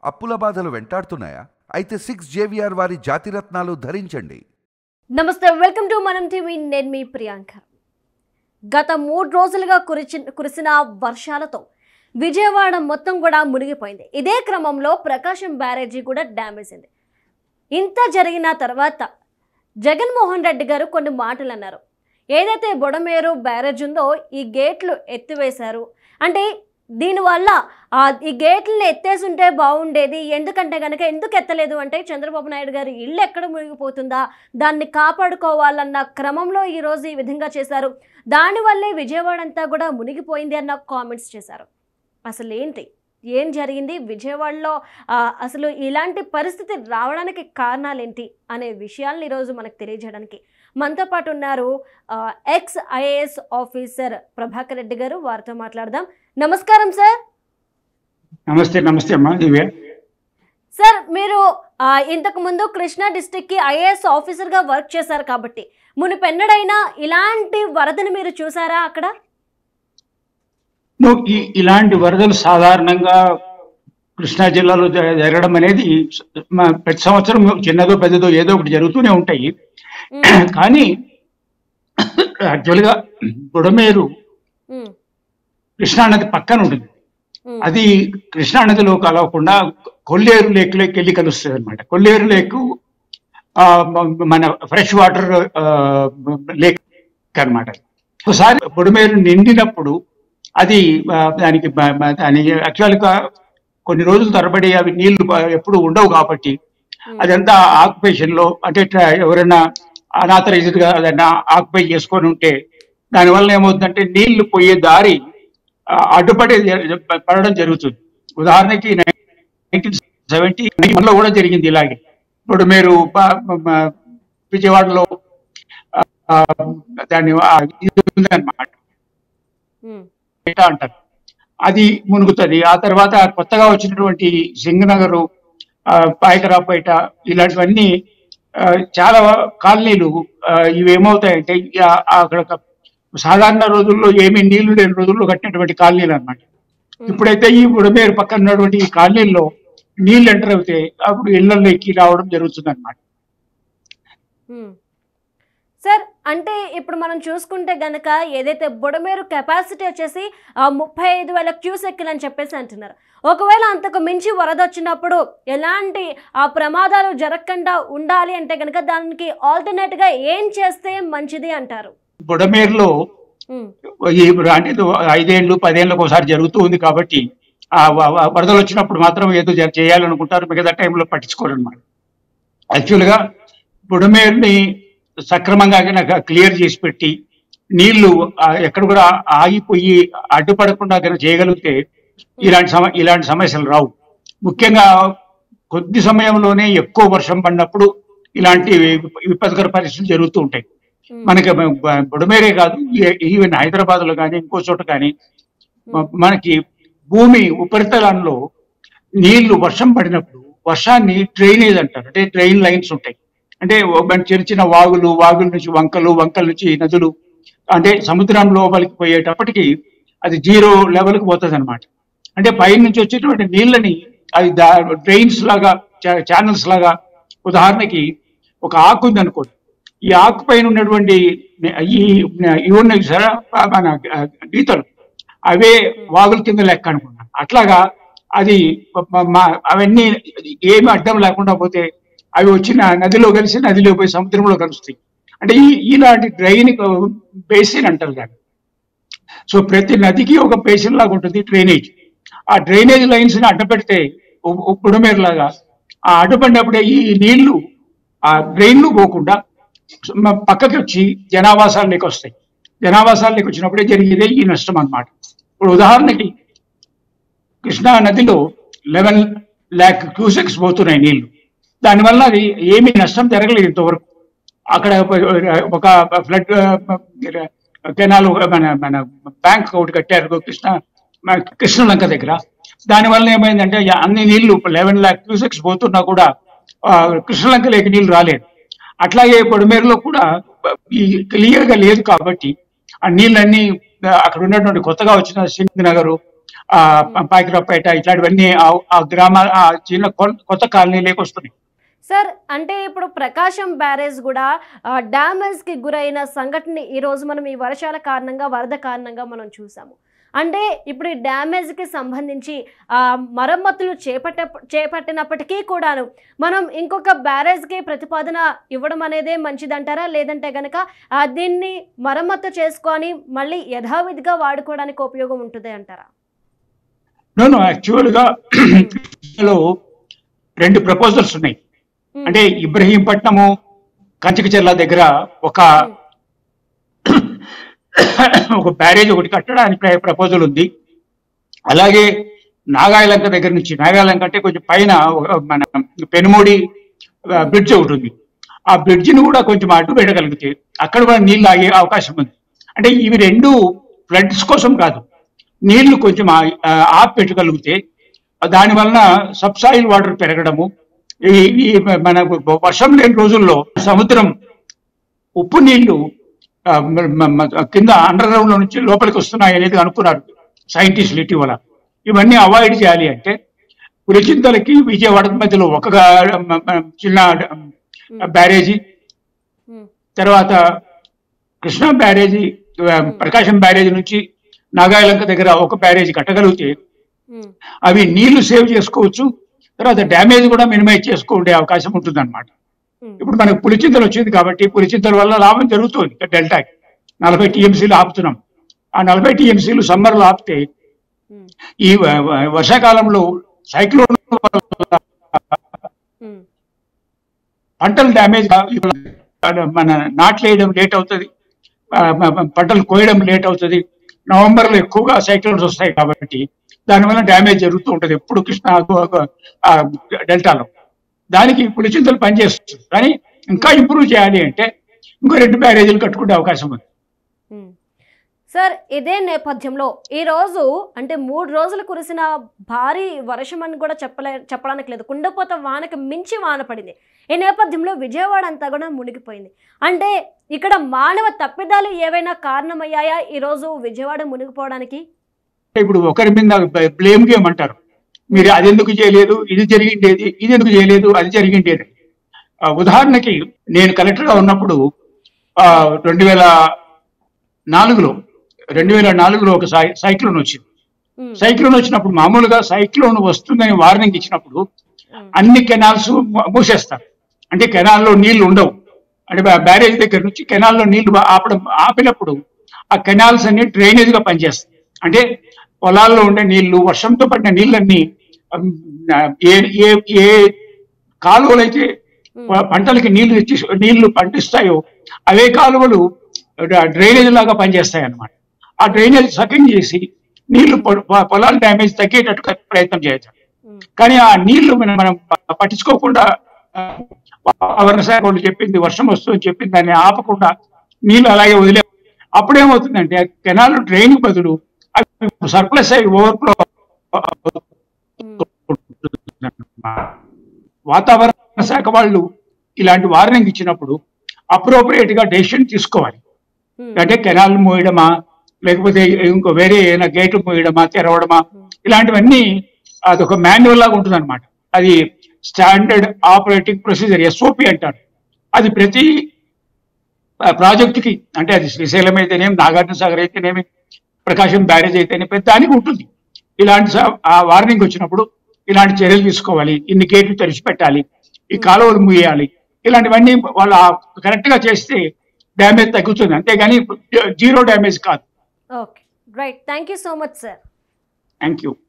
అప్పుల బాధలు వెంటాడుతున్నాయా అయితే సిక్స్ జేవిఆర్ వారి జాతిరత్నాలు ధరించండి నమస్తే వెల్కమ్ టు మనం టీవీ నేను మీ ప్రియాంక గత మూడు రోజులుగా కురిచి కురిసిన వర్షాలతో విజయవాడ మొత్తం కూడా మునిగిపోయింది ఇదే క్రమంలో ప్రకాశం బ్యారేజీ కూడా డ్యామేజ్ అయింది ఇంత జరిగిన తర్వాత జగన్మోహన్ రెడ్డి గారు కొన్ని మాటలు అన్నారు ఏదైతే బొడమేరు బ్యారేజ్ ఉందో ఈ గేట్లు ఎత్తివేశారు అంటే దీనివల్ల ఆ ఈ గేట్లను ఎత్తేసుంటే బాగుండేది ఎందుకంటే కనుక ఎందుకు ఎత్తలేదు అంటే చంద్రబాబు నాయుడు గారి ఇల్లు ఎక్కడ మునిగిపోతుందా దాన్ని కాపాడుకోవాలన్న క్రమంలో ఈరోజు ఈ విధంగా చేశారు దానివల్లే విజయవాడ అంతా కూడా మునిగిపోయింది అన్న కామెంట్స్ చేశారు అసలు ఏంటి ఏం జరిగింది విజయవాడలో ఆ, అసలు ఇలాంటి పరిస్థితి రావడానికి కారణాలేంటి అనే విషయాలను ఈరోజు మనకు తెలియజేయడానికి మనతో పాటు ఉన్నారు ఆ, ex IAS officer Prabhakar Reddy గారు వారితో మాట్లాడదాం నమస్కారం సార్ నమస్తే నమస్తే అమ్మా దివ్య సార్ మీరు ఆ, ఇంతకు ముందు కృష్ణా డిస్టిక్ కి ఐఏఎస్ ఆఫీసర్ గా వర్క్ చేశారు కాబట్టి మునిపెన్నడైనా ఇలాంటి వరదను మీరు చూసారా అక్కడ నువ్వు ఈ ఇలాంటి వరదలు సాధారణంగా కృష్ణా జిల్లాలో జ- జరగడం అనేది మా ప్రతి సంవత్సరం చిన్నదో పెద్దదో ఏదో ఒకటి జరుగుతూనే ఉంటాయి ఉమ్, కానీ యాక్చువల్గా బుడమేరు ఉమ్, కృష్ణా నది పక్కన ఉంటుంది ఉమ్, అది కృష్ణా నదిలో కలవకుండా కొల్లేరు లేక్లోకి వెళ్ళి కలుస్తుంది అనమాట కొల్లేరు లేక్ ఆ, మ- మన ఫ్రెష్ వాటర్ లేక్ అన్నమాట ఒకసారి బుడమేరు నిండినప్పుడు అది ఆ, దానికి బ- బ- దాని యాక్చువల్గా కొన్ని రోజుల తరబడి అవి నీళ్లు బ- ఎప్పుడు ఉండవు కాబట్టి ఉమ్, అదంతా ఆక్యుపేషన్ లో అంటే ట్ర- ఎవరైనా అనాథరైజ్డ్ గా అదన్నా ఆక్యుపై చేసుకొని ఉంటే దానివల్ల ఏమవుతుందంటే నీళ్లు పోయే దారి ఆ, అడ్డుపడే జ- పడడం జరుగుతుంది ఉదాహరణకి నైన్టీన్ సెవెంటీ లో కూడా జరిగింది ఇలాగే ఇప్పుడు మీరు ప- మ- విజయవాడలో ఆ, ఆ, దాన్ని ఆ, ఇది ఉందన్నమాట ఉమ్, పేట అంటారు అది మునుగుతుంది ఆ తర్వాత కొత్తగా వచ్చినటువంటి సింగనగరు ఆ, పాయకరాపేట ఇలాంటివన్నీ ఆ, చాలా కాలనీలు ఆ, ఇవి ఏమవుతాయంటే ఇక అక్కడ ఒక సాధారణ రోజుల్లో ఏమీ నీళ్లు లేని రోజుల్లో కట్టినటువంటి కాలనీలు అన్నమాట ఉమ్. ఇప్పుడైతే ఈ బుడమేరు పక్కన ఉన్నటువంటి ఈ కాలనీల్లో నీళ్లు ఎంటర్ అవుతే అప్పుడు ఇళ్లలో ఎక్కి రావడం జరుగుతుంది అనమాట ఉమ్. సార్ అంటే ఇప్పుడు మనం చూసుకుంటే గనక ఏదైతే బుడమేరు కెపాసిటీ వచ్చేసి ఆ, ముప్పై ఐదు వేల క్యూసెక్లు అని చెప్పేసి అంటున్నారు ఒకవేళ అంతకు మించి వరద వచ్చినప్పుడు ఎలాంటి ఆ ప్రమాదాలు జరగకుండా ఉండాలి అంటే గనక దానికి ఆల్టర్నేట్ గా ఏం చేస్తే మంచిది అంటారు బుడమేరులో ఉమ్, ఈ అంటే ఇది ఐదేళ్లు పదేళ్ళకి ఒకసారి జరుగుతూ ఉంది కాబట్టి ఆ వ- వ- వరదలు వచ్చినప్పుడు మాత్రం ఏదో జర చేయాలనుకుంటారు మిగతా టైంలో పట్టించుకోరు అనమాట యాక్చువల్గా బుడమేరుని సక్రమంగా కనుక క్లియర్ చేసి పెట్టి నీళ్లు ఆ, ఎక్కడ కూడా ఆగిపోయి అడ్డుపడకుండా కనుక చేయగలిగితే ఇలాంటి సమ ఇలాంటి సమస్యలు రావు ముఖ్యంగా కొద్ది సమయంలోనే ఎక్కువ వర్షం పడినప్పుడు ఇలాంటి విపత్కర పరిస్థితులు జరుగుతూ ఉంటాయి ఉమ్, మనకి బ- బ- బుడమేరే కాదు ఈ- ఈవెన్ హైదరాబాద్ లో కానీ ఇంకో చోట కానీ మ- మనకి భూమి ఉపరితలంలో నీళ్లు వర్షం పడినప్పుడు వర్షాన్ని డ్రైనేజ్ అంటారు అంటే డ్రైన్ లైన్స్ ఉంటాయి అంటే ఓ- మన చిన్న చిన్న వాగులు వాగుల నుంచి వంకలు వంకల నుంచి నదులు అంటే సముద్రం లోపలికి పోయేటప్పటికి అది జీరో లెవెల్కి పోతుంది అనమాట అంటే పై నుంచి వచ్చేటువంటి నీళ్ళని అది డ్రైన్స్ లాగా ఛానల్స్ లాగా ఉదాహరణకి ఒక ఆకు ఉంది అనుకోండి ఈ ఆకు పైన ఉన్నటువంటి ఈ ఇవి ఉన్నాయి సరే మన గీతలు అవే వాగుల కింద లెక్క అనుకున్నాను అట్లాగా అది మ- మ- అవన్నీ ఏమి అడ్డం లేకుండా పోతే అవి వచ్చిన నదిలో కలిసి నదిలో పోయి సముద్రంలో కలుస్తాయి అంటే ఈ ఇలాంటి డ్రైన్ బేసిన్ అంటారు దాన్ని సో ప్రతి నదికి ఒక బేసిన్ లాగా ఉంటుంది డ్రైనేజ్ ఆ డ్రైనేజ్ లైన్స్ ని అడ్డపెడితే బుడమేరు లాగా ఆ అడ్డుపడినప్పుడే ఈ నీళ్లు ఆ డ్రైన్లు పోకుండా మ- పక్కకి వచ్చి జనావాసాల్లోకి వస్తాయి జనావాసాల్లోకి వచ్చినప్పుడే జరిగేదే ఈ నష్టం అన్నమాట ఇప్పుడు ఉదాహరణకి కృష్ణా నదిలో లెవెన్ ల్యాక్ క్యూసెక్స్ పోతున్నాయి నీళ్లు దానివల్ల అది ఏమీ నష్టం జరగలేదు ఇంతవరకు అక్కడ ఒక ఫ్లడ్ కెనాల్ మన మన బ్యాంక్ ఒకటి కట్టారు కృష్ణ మన కృష్ణలంక దగ్గర దానివల్ల ఏమైందంటే యా- అన్ని నీళ్లు లెవెన్ ల్యాక్ క్యూసెక్స్ పోతున్నా కూడా ఆ, కృష్ణలంకలోకి నీళ్లు రాలేదు అట్లాగే పొడిమేరులో కూడా ఈ క్లియర్ గా లేదు కాబట్టి ఆ నీళ్ళన్నీ ఆ, అక్కడ ఉన్నటువంటి కొత్తగా వచ్చిన సింగ్ నగరు ఆ పాకిరాపేట ఇట్లాంటివన్నీ ఆ- ఆ గ్రామ ఆ చిన్న కొ- కొత్త కాలనీలోకి వస్తున్నాయి సార్ అంటే ఇప్పుడు ప్రకాశం బ్యారేజ్ కూడా డ్యామేజ్ కి గురైన సంఘటన ఈ రోజు మనం ఈ వర్షాల కారణంగా వరద కారణంగా మనం చూసాము అంటే ఇప్పుడు ఈ డ్యామేజ్ కి సంబంధించి ఆ, మరమ్మతులు చేపట్ట చేపట్టినప్పటికీ కూడాను మనం ఇంకొక బ్యారేజ్ కి ప్రతిపాదన ఇవ్వడం అనేదే మంచిదంటారా లేదంటే గనక ఆ, దీన్ని మరమ్మతు చేసుకొని మళ్ళీ యథావిధిగా వాడుకోవడానికి ఉపయోగం ఉంటుంది అంటారా నేను యాక్చువల్ గా లో రెండు ప్రపోజల్స్ ఉన్నాయి ఉమ్, అంటే ఇబ్రహీంపట్నము కంచికచెర్ల దగ్గర ఒక ఒక బ్యారేజ్ ఒకటి కట్టడానికి ప్రపోజల్ ఉంది అలాగే నాగాయలంక దగ్గర నుంచి నాగాయలంక అంటే కొంచెం పైన ఒక మన పెనుమూడి బ్రిడ్జ్ ఒకటి ఉంది ఆ బ్రిడ్జిని కూడా కొంచెం అడ్డు పెట్టగలిగితే అక్కడ కూడా నీళ్లు ఆగే అవకాశం ఉంది అంటే ఇవి రెండు ఫ్లడ్స్ కోసం కాదు నీళ్లు కొంచెం ఆ- ఆ, ఆపి పెట్టగలిగితే దాని వలన సబ్సాయిల్ వాటర్ పెరగడము ఈ ఈ మనకు వర్షం లేని రోజుల్లో సముద్రం ఉప్పు నీళ్లు ఆ, మ- మ- మ- కింద అండర్ గ్రౌండ్ లో నుంచి లోపలికి వస్తున్నాయి అనేది అనుకున్నారు సైంటిస్టులు ఇటీవల ఇవన్నీ అవాయిడ్ చేయాలి అంటే పులిచింతలకి విజయవాడ మధ్యలో ఒక గా- మ- మ- చిన్న బ్యారేజీ ఉమ్, తర్వాత కృష్ణా బ్యారేజీ ఆ, ప్రకాశం బ్యారేజీ నుంచి నాగాయలంక దగ్గర ఒక బ్యారేజీ కట్టగలిగితే ఉమ్, అవి నీళ్లు సేవ్ చేసుకోవచ్చు తర్వాత డ్యామేజ్ కూడా మినిమైజ్ చేసుకుంటే అవకాశం ఉంటుంది అనమాట ఉమ్, ఇప్పుడు మనకు పులిచింతలు వచ్చింది కాబట్టి పులిచింతల వల్ల లాభం జరుగుతుంది ఇక్కడ డెల్టాకి నలభై టీఎంసీలు ఆపుతున్నాం ఆ నలభై టీఎంసీలు సమ్మర్లో ఆపితే ఉమ్, ఈ వ- వ- వర్షాకాలంలో సైక్లోన్ వల్ల ఉమ్, పంటలు డ్యామేజ్ మన నాట్లేయడం లేట్ అవుతుంది ఆ, మ- మ- పంటలు కోయడం లేట్ అవుతుంది నవంబర్ లో ఎక్కువగా సైక్లోన్స్ వస్తాయి కాబట్టి దానివల్ల డ్యామేజ్ జరుగుతూ ఉంటది ఎప్పుడు కృష్ణా గో- గో- ఆ, డెల్టాలో దానికి పులిచింతలు పనిచేస్తుంది కానీ ఇంకా ఇంప్రూవ్ చేయాలి అంటే ఇంకో రెండు బ్యారేజీలు కట్టుకునే అవకాశం ఉంది ఉమ్. సార్ ఇదే నేపథ్యంలో ఈ రోజు అంటే మూడు రోజులు కురిసిన భారీ వర్షం అని కూడా చెప్పలే చెప్పడానికి లేదు కుండపోత వానకి మించి వాన పడింది ఈ నేపథ్యంలో విజయవాడ అంతా కూడా మునిగిపోయింది అంటే ఇక్కడ మానవ తప్పిదాలు ఏవైనా కారణమయ్యాయా ఈ రోజు విజయవాడ మునిగిపోవడానికి ఇప్పుడు ఒకరి మీద బ్లేమ్ గేమ్ అంటారు మీరు అది ఎందుకు చేయలేదు ఇది జరిగిండేది ఇది ఎందుకు చేయలేదు అది జరిగిండేది ఆ, ఉదాహరణకి నేను కలెక్టర్ గా ఉన్నప్పుడు రెండు వేల నాలుగులో రెండు వేల నాలుగులో ఒక సై- సైక్లోన్ వచ్చింది ఉమ్, సైక్లోన్ వచ్చినప్పుడు మామూలుగా సైక్లోన్ వస్తుందని వార్నింగ్ ఇచ్చినప్పుడు ఉమ్, అన్ని కెనాల్స్ మూసేస్తారు అంటే కెనాల్లో నీళ్లు ఉండవు అంటే బ్యా- బ్యారేజ్ దగ్గర నుంచి కెనాల్లో నీళ్లు బా- ఆపడం ఆపినప్పుడు ఆ కెనాల్స్ అన్ని డ్రైనేజ్ గా పనిచేస్తాయి అంటే పొలాల్లో ఉండే నీళ్లు వర్షంతో పడిన నీళ్ళన్నీ ఉమ్, ఏ ఏ ఏ కాలువలైతే ఉమ్, ప- పంటలకి నీళ్లు ఇచ్చి నీళ్లు పండిస్తాయో అవే కాలువలు డ్రైనేజ్ లాగా పనిచేస్తాయి అన్నమాట ఆ డ్రైనేజ్ సకింగ్ చేసి నీళ్లు పొ- పొ- పొలాల డ్యామేజ్ తగ్గేటట్టు ప్రయత్నం చేస్తారు ఉమ్, కానీ ఆ నీళ్లు మనం మనం పట్టించుకోకుండా ఆ, వాతావరణ శాఖ వాళ్ళు చెప్పింది వర్షం వస్తుందని చెప్పింది దాన్ని ఆపకుండా నీళ్లు అలాగే వదిలే అప్పుడేమవుతుందంటే కెనాల్ డ్రైన్ బదులు అవి సర్ప్లస్ అయ్యి ఓవర్ఫ్లో ఉమ్, వాతావరణ శాఖ వాళ్ళు ఇలాంటి వార్నింగ్ ఇచ్చినప్పుడు అప్రోప్రియేట్ గా డెసిషన్ తీసుకోవాలి ఉమ్, అంటే కెనాల్ మోయడమా లేకపోతే ఇంకో వేరే ఏదైనా గేట్ మోయడమా తెరవడమా ఇలాంటివన్నీ అదొక మాన్యువల్ లాగా ఉంటుంది అనమాట అది స్టాండర్డ్ ఆపరేటింగ్ ప్రొసీజర్ ఎస్ఓపి అంటారు అది ప్రతి ప్రాజెక్టుకి అంటే అది శ్రీశైలం అయితేనేమి నాగార్జున సాగర్ అయితేనేమి ప్రకాశం బ్యారేజ్ అయితేనే ప్రతి దానికి ఉంటుంది ఇలాంటి స- ఆ వార్నింగ్ వచ్చినప్పుడు ఇలాంటి చర్యలు తీసుకోవాలి ఇన్ని గేట్లు తెరిచిపెట్టాలి ఈ కాలువలు మూయాలి ఇలాంటివన్నీ వాళ్ళు కరెక్ట్ గా చేస్తే డ్యామేజ్ తగ్గుతుంది అంతేగాని జీరో డ్యామేజ్ కాదు okay right thank you so much sir thank you